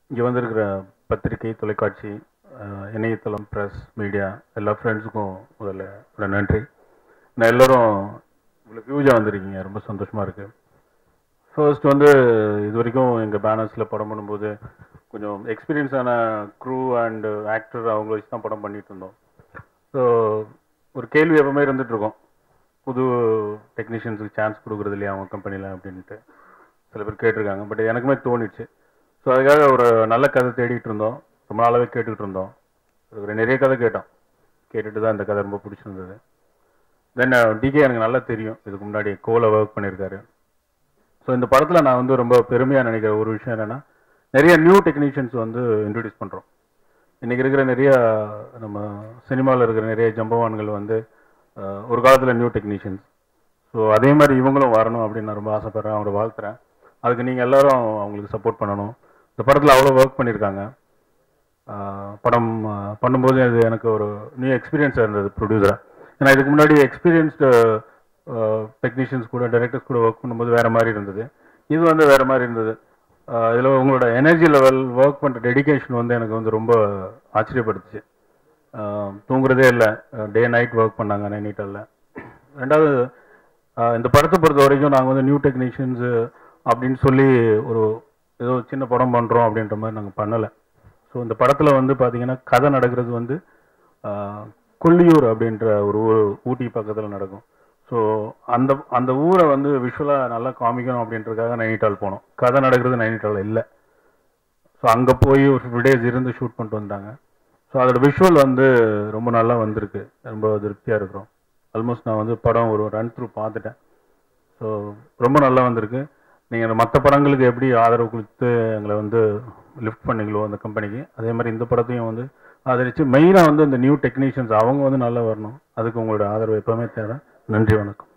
இங்கே வந்திருக்கிற பத்திரிகை தொலைக்காட்சி அஹ், இணையதளம் ப்ரெஸ் மீடியா எல்லா ஃப்ரெண்ட்ஸுக்கும் முதல்ல ஒரு நன்றி நான் எல்லோரும் இவ்வளோ ஹியூஜாக வந்திருக்கீங்க ரொம்ப சந்தோஷமாக இருக்குது ஃபர்ஸ்ட் வந்து இது வரைக்கும் எங்கள் பேனர்ஸில் படம் பண்ணும்போது கொஞ்சம் எக்ஸ்பீரியன்ஸான க்ரூ அண்ட் ஆக்டர் அவங்கள வச்சு தான் படம் பண்ணிட்டு இருந்தோம் ஸோ ஒரு கேள்வி எப்பவுமே இருந்துட்டு இருக்கோம் புது டெக்னீஷியன்ஸுக்கு சான்ஸ் கொடுக்குறது இல்லையா அவங்க கம்பெனியில் அப்படின்ட்டு சில பேர் கேட்டிருக்காங்க பட் எனக்குமே தோணிச்சு ஸோ அதுக்காக ஒரு நல்ல கதை தேடிட்டு இருந்தோம் ரொம்ப நாளாகவே கேட்டுக்கிட்டு இருந்தோம் ஒரு நிறைய கதை கேட்டோம் கேட்டுட்டு தான் இந்த கதை ரொம்ப பிடிச்சிருந்தது தென் டிகே எனக்கு நல்லா தெரியும் இதுக்கு முன்னாடி கோல ஒர்க் பண்ணியிருக்காரு ஸோ இந்த படத்தில் நான் வந்து ரொம்ப பெருமையாக நினைக்கிற ஒரு விஷயம் என்னென்னா நிறைய நியூ டெக்னீஷியன்ஸ் வந்து இன்ட்ரடியூஸ் பண்ணுறோம் இன்றைக்கி இருக்கிற நிறைய நம்ம சினிமாவில் இருக்கிற நிறைய ஜம்பவான்கள் வந்து அஹ், ஒரு காலத்தில் நியூ டெக்னீஷியன்ஸ் ஸோ அதே மாதிரி இவங்களும் வரணும் அப்படின்னு நான் ரொம்ப ஆசைப்பட்றேன் அவங்கள வாழ்த்துறேன் அதுக்கு நீங்கள் எல்லாரும் அவங்களுக்கு சப்போர்ட் பண்ணணும் இந்த படத்தில் அவ்வளோ ஒர்க் பண்ணியிருக்காங்க ஆஹ் படம் ஆஹ் பண்ணும்போது அது எனக்கு ஒரு நியூ எக்ஸ்பீரியன்ஸாக இருந்தது ப்ரொடியூசராக ஏன்னா இதுக்கு முன்னாடி எக்ஸ்பீரியன்ஸ்டு டெக்னீஷியன்ஸ் கூட டைரக்டர்ஸ் கூட ஒர்க் பண்ணும்போது வேறு மாதிரி இருந்தது இது வந்து வேறு மாதிரி இருந்தது இதில் உங்களோட எனர்ஜி லெவல் ஒர்க் பண்ணுற டெடிகேஷன் வந்து எனக்கு வந்து ரொம்ப ஆச்சரியப்படுத்துச்சு ஆஹ் தூங்குறதே இல்லை டே நைட் ஒர்க் பண்ணாங்க நைனிட்டலில் ரெண்டாவது ஆஹ் இந்த படத்தை பொறுத்த வரைக்கும் நாங்கள் வந்து நியூ டெக்னீஷியன்ஸு அப்படின்னு சொல்லி ஒரு ஏதோ சின்ன படம் பண்ணுறோம் அப்படின்ற மாதிரி நாங்கள் பண்ணலை ஸோ இந்த படத்தில் வந்து பார்த்தீங்கன்னா கதை நடக்கிறது வந்து ஆஹ், கொல்லியூர் அப்படின்ற ஒரு ஊர் ஊட்டி பக்கத்தில் நடக்கும் ஸோ அந்த அந்த ஊரை வந்து விஷுவலாக நல்லா காமிக்கணும் அப்படின்றதுக்காக நைனிட்டால் போனோம் கதை நடக்கிறது நைனிட்டால் இல்லை ஸோ அங்கே போய் ஒரு ஃபிஃப்டி டேஸ் இருந்து ஷூட் பண்ணிட்டு வந்தாங்க ஸோ அதோட விஷுவல் வந்து ரொம்ப நல்லா வந்திருக்கு ரொம்ப திருப்தியாக இருக்கிறோம் ஆல்மோஸ்ட் நான் வந்து படம் ஒரு ரன் த்ரூ பார்த்துட்டேன் ஸோ ரொம்ப நல்லா வந்திருக்கு நீங்கள் மற்ற படங்களுக்கு எப்படி ஆதரவு கொடுத்து எங்களை வந்து லிஃப்ட் பண்ணீங்களோ அந்த கம்பெனிக்கு அதே மாதிரி இந்த படத்தையும் வந்து ஆதரித்து மெயினாக வந்து இந்த நியூ டெக்னீஷியன்ஸ் அவங்க வந்து நல்லா வரணும் அதுக்கு உங்களோட ஆதரவு எப்போவுமே தேவை நன்றி வணக்கம்